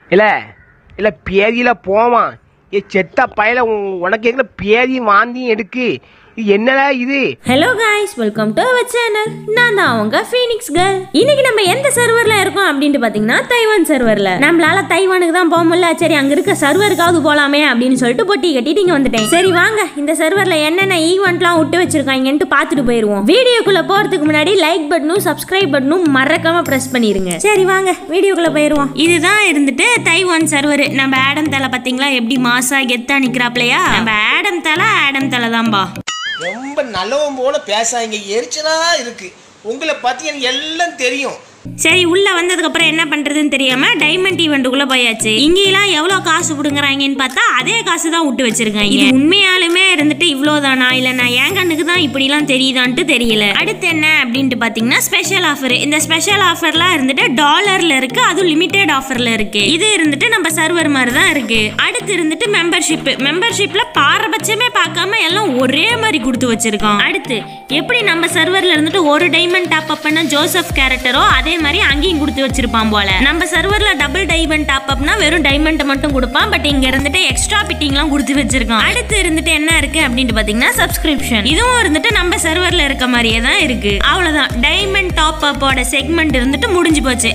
இல்ல இல்ல பேதியில போவான் ஏ செத்த பயல உ- உனக்கு எங்க பேதியும் வாந்தியும் எடுக்கு இது என்னடா இது hello guys welcome to our channel நான் தான் அவங்க ஃபீனிக்ஸ் கேர்ள் இன்னைக்கு நம்ம எந்த சர்வர்ல இருக்கோம் அப்படின்ட்டு பாத்தீங்கன்னா தைவான் சர்வர்ல நம்மளால தைவானுக்கு தான் போக முடியல சரி அங்க இருக்க சர்வருக்காவது போலாமே அப்படின்னு சொல்லிட்டு பொட்டி கட்டிட்டு இங்க வந்துட்டேன் சரி வாங்க இந்த சர்வர்ல என்னென்ன ஈவெண்ட்லாம் விட்டு வச்சிருக்காங்கன்ட்டு பார்த்துட்டு போயிருவோம் வீடியோக்குள்ள போறதுக்கு முன்னாடி லைக் பட்டனும் சப்ஸ்கிரைப் பட்டனும் மறக்காம பிரஸ் பண்ணிருங்க சரி வாங்க வீடியோக்குள்ள போயிருவோம் இதுதான் இருந்துட்டு தைவான் சர்வர் நம்ம ஆடம் தலை பாத்தீங்களா எப்படி மாசா கெத்தா நிக்கிறாப்லையா நம்ம ஆடம் தலை ஆடம் தலை தான்பா ரொம்ப நல்லவன் போல பேசாதீங்க எரிச்சலா இருக்கு உங்களை பத்தி எனக்கு எல்லாம் தெரியும் சரி உள்ள வந்ததுக்கு அப்புறம் என்ன பண்றதுன்னு தெரியாம டைமண்ட் ஈவெண்ட்டுக்குள்ள போயாச்சு இங்கெல்லாம் எவ்வளவு காசு புடுங்குறாங்கன்னு பார்த்தா அதே காசு தான் விட்டு வச்சிருக்காங்க இது உண்மையாலுமே இருந்துட்டு இவ்வளவுதானா இல்ல நான் என் கண்ணுக்கு தான் இப்படிலாம் தெரியுதான்ட்டு தெரியல அடுத்து என்ன அப்படின்ட்டு பாத்தீங்கன்னா ஸ்பெஷல் ஆஃபர் இந்த ஸ்பெஷல் ஆஃபர்லாம் இருந்துட்டு டாலர்ல இருக்கு அதுவும் லிமிடெட் ஆஃபர்ல இருக்கு இது இருந்துட்டு நம்ம சர்வர் மாதிரி தான் இருக்கு அடுத்து இருந்துட்டு மெம்பர்ஷிப் மெம்பர்ஷிப்ல பாரபட்சமே பார்க்காம எல்லாம் ஒரே மாதிரி கொடுத்து வச்சிருக்கோம் அடுத்து எப்படி நம்ம சர்வர்ல இருந்துட்டு ஒரு டைமண்ட் டாப் அப் பண்ண ஜோசப் கேரக்டரோ அதே மாதிரி அங்கேயும் கொடுத்து வச்சிருப்பான் போல நம்ம சர்வர்ல டபுள் டைமண்ட் டாப் அப்னா வெறும் டைமண்ட் மட்டும் கொடுப்பான் பட் இங்க இருந்துட்டு எக்ஸ்ட்ரா பிட்டிங்லாம் கொடுத்து வச்சிருக்கான் அடுத்து இருந்துட்டு என்ன இருக்கு அப்படின்ட்டு பாத்தீங்கன்னா சப்ஸ்கிரிப்ஷன் இதுவும் இருந்துட்டு நம்ம சர்வர்ல இருக்க மாதிரியே தான் இருக்கு அவ்வளவுதான் டைமண்ட் டாப் அப்போட செக்மெண்ட் இருந்துட்டு முடிஞ்சு போச்சு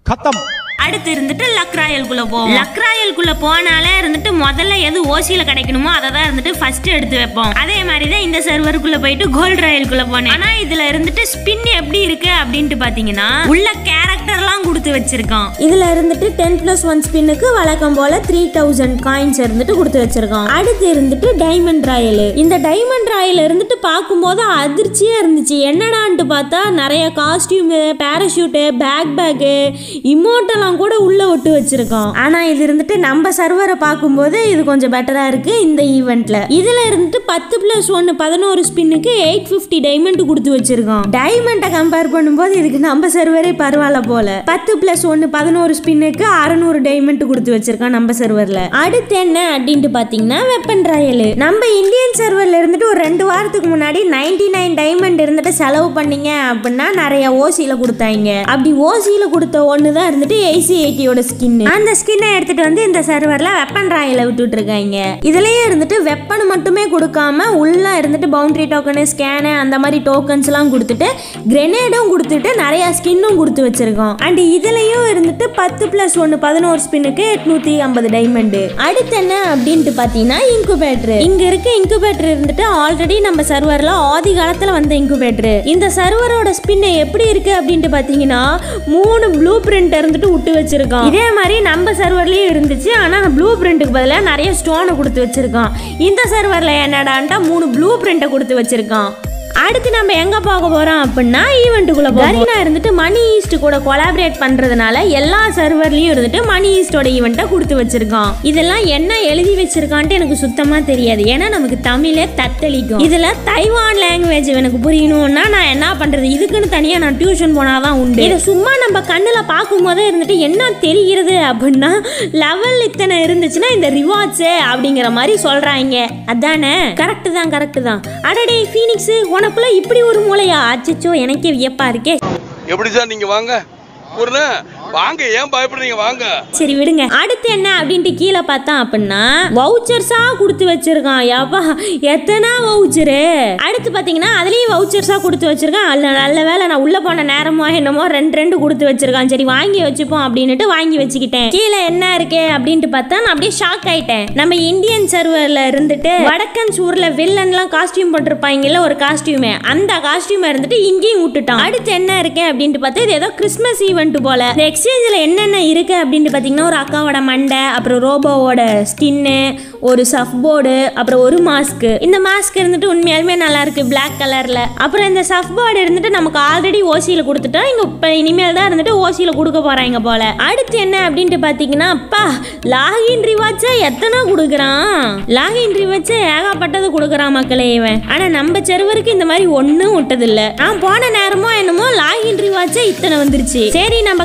அடுத்து இருந்துட்டு லக் ராயல்குள்ள போவோம் லக் ராயல்குள்ள போனாலே இருந்துட்டு முதல்ல எது ஓசியில கிடைக்கணுமோ அதை தான் இருந்துட்டு ஃபர்ஸ்ட் எடுத்து வைப்போம் அதே மாதிரி தான் இந்த சர்வருக்குள்ள போயிட்டு கோல்ட் ராயல்குள்ள போனேன் ஆனா இதுல இருந்துட்டு ஸ்பின் எப்படி இருக்கு அப்படின்ட்டு பாத்தீங்கன்னா உள்ள கேரக்டர்லாம் கொடுத்து வச்சிருக்கான் இதுல இருந்துட்டு டென் பிளஸ் ஒன் ஸ்பின்னுக்கு வழக்கம் போல த்ரீ தௌசண்ட் காயின்ஸ் இருந்துட்டு கொடுத்து வச்சிருக்கான் அடுத்து இருந்துட்டு டைமண்ட் ராயல் இந்த டைமண்ட் ராயல் இருந்துட்டு பார்க்கும்போது அதிர்ச்சியா இருந்துச்சு என்னடான்ட்டு பார்த்தா நிறைய காஸ்டியூமு பேராஷூட்டு பேக் பேக்கு இமோட்டெல்லாம் கூட உள்ள விட்டு வச்சிருக்கோம் ஆனா இது இருந்துட்டு நம்ம சர்வரை பார்க்கும்போது இது கொஞ்சம் பெட்டரா இருக்கு இந்த ஈவெண்ட்ல இதுல இருந்துட்டு பத்து பிளஸ் ஒன்னு பதினோரு ஸ்பின்னுக்கு எயிட் பிப்டி டைமண்ட் கொடுத்து வச்சிருக்கோம் டைமண்டை கம்பேர் பண்ணும்போது இதுக்கு நம்ம சர்வரே பரவாயில்ல போல பத்து பிளஸ் ஒன்னு பதினோரு ஸ்பின்னுக்கு அறநூறு டைமண்ட் கொடுத்து வச்சிருக்கான் நம்ம சர்வர்ல அடுத்து என்ன அப்படின்ட்டு பாத்தீங்கன்னா வெப்பன் ராயல் நம்ம இந்தியன் சர்வர்ல இருந்துட்டு ஒரு ரெண்டு வாரத்துக்கு முன்னாடி நைன்டி நைன் டைமண்ட் இருந்துட்டு செலவு பண்ணீங்க அப்படின்னா நிறைய ஓசியில கொடுத்தாங்க அப்படி ஓசியில கொடுத்த ஒன்று தான் இருந்துட்டு ஏசி எயிட்டியோட ஸ்கின் அந்த ஸ்கின்னை எடுத்துட்டு வந்து இந்த சர்வர்ல வெப்பன் ராயில விட்டுட்டு இருக்காங்க இதுலயே இருந்துட்டு வெப்பன் மட்டுமே கொடுக்காம உள்ள இருந்துட்டு பவுண்டரி டோக்கனு ஸ்கேனு அந்த மாதிரி டோக்கன்ஸ் எல்லாம் கொடுத்துட்டு கிரெனேடும் கொடுத்துட்டு நிறைய ஸ்கின்னும் கொடுத்து வச்சிருக்கோம் அண்ட் இதுலயும் இருந்துட்டு பத்து பிளஸ் ஒன்று பதினோரு ஸ்பின்னுக்கு எட்நூத்தி ஐம்பது டைமண்ட் அடுத்து என்ன அப்படின்ட்டு பாத்தீங்கன்னா இன்குபேட்டர் இங்க இருக்க இன்குபேட்டர் இருந்துட்டு ஆல்ரெடி நம்ம சர்வர்ல ஆதி காலத்துல வந்த இன்குபேட்டர் இந்த சர்வரோட ஸ்பின் எப்படி இருக்கு அப்படின்ட்டு பாத்தீங்கன்னா மூணு ப்ளூ பிரிண்ட் இருந்துட்டு விட்டு வச்சிருக்கோம் இதே மாதிரி நம்ம சர்வர்லயும் இருந்துச்சு ஆனா ப்ளூ பிரிண்ட்டுக்கு பதிலாக நிறைய ஸ்டோனை கொடுத்து வச்சிருக்கான் இந்த சர்வர்ல என்னடான்ட்டா மூணு ப்ளூ பிரிண்ட்டை கொடுத்து வச்சிருக்கான் அடுத்து நம்ம எங்க போக போறோம் அப்படின்னா ஈவெண்ட்டுக்குள்ள கரீனா இருந்துட்டு மணி ஈஸ்ட் கூட கொலாபரேட் பண்றதுனால எல்லா சர்வர்லயும் இருந்துட்டு மணி ஈஸ்டோட ஈவெண்ட்டை கொடுத்து வச்சிருக்கான் இதெல்லாம் என்ன எழுதி வச்சிருக்கான்ட்டு எனக்கு சுத்தமா தெரியாது ஏன்னா நமக்கு தமிழே தத்தளிக்கும் இதுல தைவான் லாங்குவேஜ் எனக்கு புரியணும்னா நான் என்ன பண்றது இதுக்குன்னு தனியா நான் டியூஷன் போனாதான் உண்டு இதை சும்மா நம்ம கண்ணுல பார்க்கும் போதே இருந்துட்டு என்ன தெரிகிறது அப்படின்னா லெவல் இத்தனை இருந்துச்சுன்னா இந்த ரிவார்ட்ஸ் அப்படிங்கிற மாதிரி சொல்றாங்க அதானே கரெக்ட் தான் கரெக்ட் தான் அடடே ஃபீனிக்ஸ் உனக்குள்ள இப்படி ஒரு மூளையா அச்சச்சோ எனக்கே வியப்பா இருக்கே எப்படி சார் நீங்க வாங்க ஒரு வாங்க ஏன் பயப்படுறீங்க வாங்க சரி விடுங்க அடுத்து என்ன அப்படின்ட்டு கீழே பார்த்தா அப்படின்னா வவுச்சர்ஸா கொடுத்து வச்சிருக்கான் யப்பா எத்தனை வவுச்சரு அடுத்து பார்த்தீங்கன்னா அதுலயும் வவுச்சர்ஸா கொடுத்து வச்சிருக்கான் அல்ல நல்ல வேலை நான் உள்ள போன நேரமோ என்னமோ ரெண்டு ரெண்டு கொடுத்து வச்சிருக்கான் சரி வாங்கி வச்சுப்போம் அப்படின்னுட்டு வாங்கி வச்சுக்கிட்டேன் கீழே என்ன இருக்கு அப்படின்ட்டு பார்த்தா நான் அப்படியே ஷாக் ஆயிட்டேன் நம்ம இந்தியன் சர்வர்ல இருந்துட்டு வடக்கன் சூர்ல வில்லன்லாம் காஸ்டியூம் போட்டிருப்பாங்கல்ல ஒரு காஸ்டியூமே அந்த காஸ்டியூம் இருந்துட்டு இங்கேயும் விட்டுட்டான் அடுத்து என்ன இருக்கு அப்படின்ட்டு பார்த்தா இது ஏதோ கிறிஸ்மஸ் ஈவெண்ட் போல இந்த எக்ஸ்சேஞ்சில் என்னென்ன இருக்கு அப்படின்ட்டு பார்த்தீங்கன்னா ஒரு அக்காவோட மண்டை அப்புறம் ரோபோவோட ஸ்கின்னு ஒரு சஃப் போர்டு அப்புறம் ஒரு மாஸ்க் இந்த மாஸ்க் இருந்துட்டு உண்மையாலுமே நல்லா இருக்கு Black கலர்ல அப்புறம் இந்த சஃப் போர்டு இருந்துட்டு நமக்கு ஆல்ரெடி ஓசியில் கொடுத்துட்டோம் இங்க இப்போ இனிமேல் தான் இருந்துட்டு ஓசியில் கொடுக்க போறாங்க போல அடுத்து என்ன அப்படின்ட்டு பார்த்தீங்கன்னா அப்பா லாகின் ரிவார்ட்ஸை எத்தனை கொடுக்குறான் லாகின் ரிவார்ட்ஸை ஏகப்பட்டது கொடுக்குறான் மக்களே இவன் ஆனா நம்ம செருவருக்கு இந்த மாதிரி ஒன்றும் விட்டதில்ல நான் போன நேரமோ என்னமோ லாகின் ரிவார்ட்ஸே இத்தனை வந்துருச்சு சரி நம்ம கலெக்ட்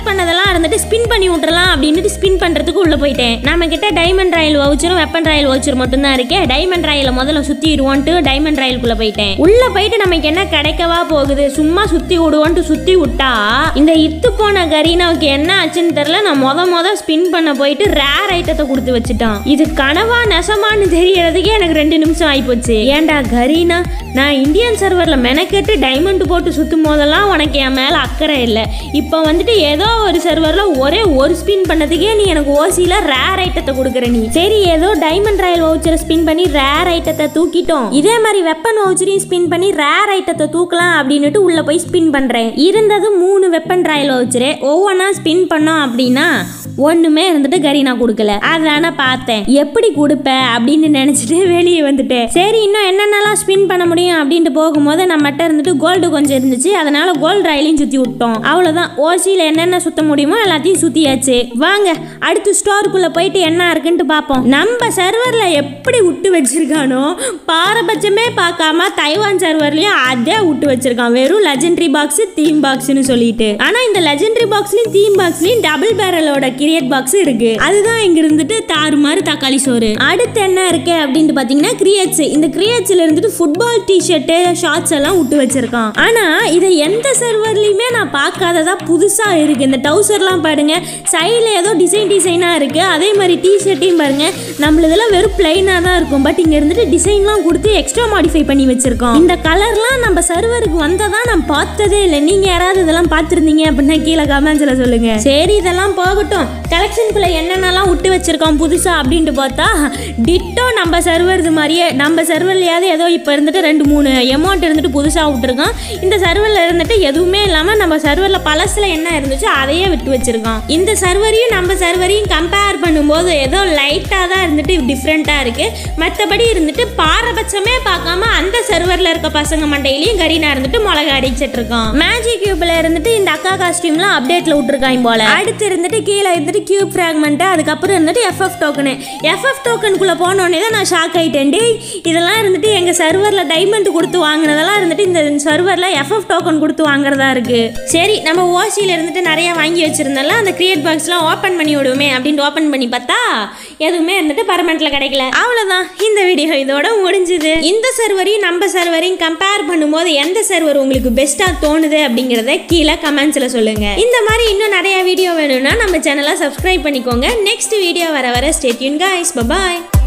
பண்ணதெல்லாம் இருந்துட்டு ஸ்பின் பண்ணி விட்டுறலாம் அப்படின்ட்டு ஸ்பின் பண்றதுக்கு உள்ள போயிட்டேன் நம்ம கிட்ட டைமண்ட் ராயல் வவுச்சரும் வெப்பன் ராயல் வவுச்சர் மட்டும் தான் இருக்கே டைமண்ட் ராயல முதல்ல சுத்திடுவோன்ட்டு டைமண்ட் ராயலுக்குள்ள போயிட்டேன் உள்ள போயிட்டு நமக்கு என்ன கிடைக்கவா போகுது சும்மா சுத்தி விடுவோன்ட்டு சுத்தி விட்டா இந்த இத்து போன கரீனாவுக்கு என்ன ஆச்சுன்னு தெரியல நான் மொத மொத ஸ்பின் பண்ண போயிட்டு ரேர் ஐட்டத்தை கொடுத்து வச்சுட்டான் இது கனவா நெசமான்னு தெரியறதுக்கே எனக்கு ரெண்டு நிமிஷம் ஆயிப்போச்சு ஏன்டா கரீனா நான் இந்தியன் சர்வர்ல மெனக்கெட்டு டைமண்ட் போட்டு சுத்தும் போதெல்லாம் உனக்கு என் மேல அக்கறை இல்லை இப்போ வந்துட்டு ஏதோ ஒரு சர்வர்ல ஒரே ஒரு ஸ்பின் பண்ணதுக்கே நீ எனக்கு ஓசியில ரேர் ஐட்டத்தை கொடுக்குற நீ சரி ஏதோ டைமண்ட் ராயல் வவுச்சரை ஸ்பின் பண்ணி ரேர் ஐட்டத்தை தூக்கிட்டோம் இதே மாதிரி வெப்பன் வவுச்சரையும் ஸ்பின் பண்ணி ரேர் ஐட்டத்தை தூக்கலாம் அப்படின்னுட்டு உள்ள போய் ஸ்பின் பண்றேன் இருந்தது மூணு வெப்பன் ராயல் வவுச்சரு ஒவ்வொன்றா ஸ்பின் பண்ணோம் அப்படின்னா ஒண்ணுமே இருந்துட்டு கரீனா கொடுக்கல அதான பார்த்தேன் எப்படி கொடுப்ப அப்படின்னு நினைச்சிட்டு வெளியே வந்துட்டேன் சரி இன்னும் என்னென்னலாம் ஸ்பின் பண்ண முடியும் அப்படின்ட்டு போகும்போது நம்மகிட்ட இருந்துட்டு கோல்டு கொஞ்சம் இருந்துச்சு அதனால கோல்டு ராயிலையும் சுத்தி விட்டோம் அவ்வளவுதான் ஓசியில என்னென்ன சுத்த முடியுமோ எல்லாத்தையும் சுத்தியாச்சு வாங்க அடுத்து ஸ்டோருக்குள்ள போயிட்டு என்ன இருக்குன்ட்டு பார்ப்போம் நம்ம சர்வர்ல எப்படி விட்டு வச்சிருக்கானோ பாரபட்சமே பார்க்காம தைவான் சர்வர்லயும் அதே விட்டு வச்சிருக்கான் வெறும் லெஜெண்டரி பாக்ஸ் தீம் பாக்ஸ்னு சொல்லிட்டு ஆனா இந்த லெஜெண்டரி பாக்ஸ்லயும் தீம் பாக்ஸ்லயும் டபுள் பேரலோட கிரியேட் பாக்ஸ் இருக்கு அதுதான் இங்க இருந்துட்டு தாறுமாறு தக்காளி சோறு அடுத்து என்ன இருக்கு அப்படின்ட்டு பாத்தீங்கன்னா கிரியேட்ஸ் இந்த கிரியேட்ஸ்ல இருந்துட்டு ஃபுட்பால் டிஷர்ட் ஷார்ட்ஸ் எல்லாம் விட்டு வச்சிருக்கான் ஆனா இதை எந்த சர்வர்லயுமே நான் பார்க்காததா புதுசா இருக்கு இந்த டவுசர்லாம் பாருங்க சைடில் ஏதோ டிசைன் டிசைனா இருக்கு அதே மாதிரி டிஷர்ட்டையும் பாருங்க நம்மளதெல்லாம் வெறும் பிளைனா தான் இருக்கும் பட் இங்க இருந்துட்டு டிசைன்லாம் கொடுத்து எக்ஸ்ட்ரா மாடிஃபை பண்ணி வச்சிருக்கோம் இந்த கலர்லாம் நம்ம சர்வருக்கு வந்ததா நான் பார்த்ததே இல்லை நீங்க யாராவது இதெல்லாம் பார்த்துருந்தீங்க அப்படின்னா கீழே கமெண்ட்ஸ்ல சொல்லுங்க சரி இதெல்லாம் போகட்டும் கலெக்ஷனுக்குள்ள என்னென்னலாம் விட்டு வச்சிருக்கோம் புதுசா அப்படின்ட்டு பார்த்தா டிட்டோ நம்ம சர்வர்து மாதிரியே நம்ம சர்வர்லையாவது ஏதோ இப்போ இருந்துட்டு ரெண்டு மூணு அமௌண்ட் இருந்துட்டு புதுசாக விட்டுருக்கோம் இந்த சர்வரில் இருந்துட்டு எதுவுமே இல்லாமல் நம்ம சர்வரில் பழசில் என்ன இருந்துச்சோ அதையே விட்டு வச்சிருக்கோம் இந்த சர்வரையும் நம்ம சர்வரையும் கம்பேர் பண்ணும்போது ஏதோ லைட்டாக தான் இருந்துட்டு டிஃப்ரெண்ட்டாக இருக்குது மற்றபடி இருந்துட்டு பாரபட்சமே பார்க்காம அந்த சர்வரில் இருக்க பசங்க மண்டையிலையும் கரீனா இருந்துட்டு மிளகா அடிச்சிட்டு இருக்கோம் மேஜிக் கியூப்ல இருந்துட்டு இந்த அக்கா காஸ்டியூம்லாம் அப்டேட்ல விட்டுருக்காங்க போல அடுத்து இருந்துட்டு கீழே இருந்துட்டு கியூப் ஃப்ராக்மெண்ட் அதுக்கப்புறம் இருந்துட்டு எஃப்எஃப் டோக்கனு எஃப்எஃப் டோக்கனுக்குள்ள போனோடனே தான் நான் ஷாக் ஆயிட்டேன் டேய் இதெல்லாம் இருந்துட்டு எங்க சர்வர்ல டைமண்ட் கொடுத்து வாங்கினதெல்லாம் இருந்துட்டு இந்த சர்வர்ல எஃப்எஃப் டோக்கன் கொடுத்து வாங்குறதா இருக்கு சரி நம்ம ஓசியில இருந்துட்டு நிறைய வாங்கி வச்சிருந்தோம்ல அந்த கிரியேட் பாக்ஸ்லாம் ஓப்பன் பண்ணி விடுவோமே அப்படின்ட்டு ஓப்பன் பண்ணி பார்த்தா எதுவுமே இருந்துட்டு பர்மனெண்ட்ல கிடைக்கல அவ்வளவுதான் இந்த வீடியோ இதோட முடிஞ்சுது இந்த சர்வரையும் நம்ம சர்வரையும் கம்பேர் பண்ணும்போது எந்த சர்வர் உங்களுக்கு பெஸ்டா தோணுது அப்படிங்கறத கீழே கமெண்ட்ஸ்ல சொல்லுங்க இந்த மாதிரி இன்னும் நிறைய வீடியோ வேணும்னா நம்ம சேனலை சப்ஸ்கிரைப் பண்ணிக்கோங்க நெக்ஸ்ட் வீடியோ வர வர ஸ்டேட்யூன் guys bye bye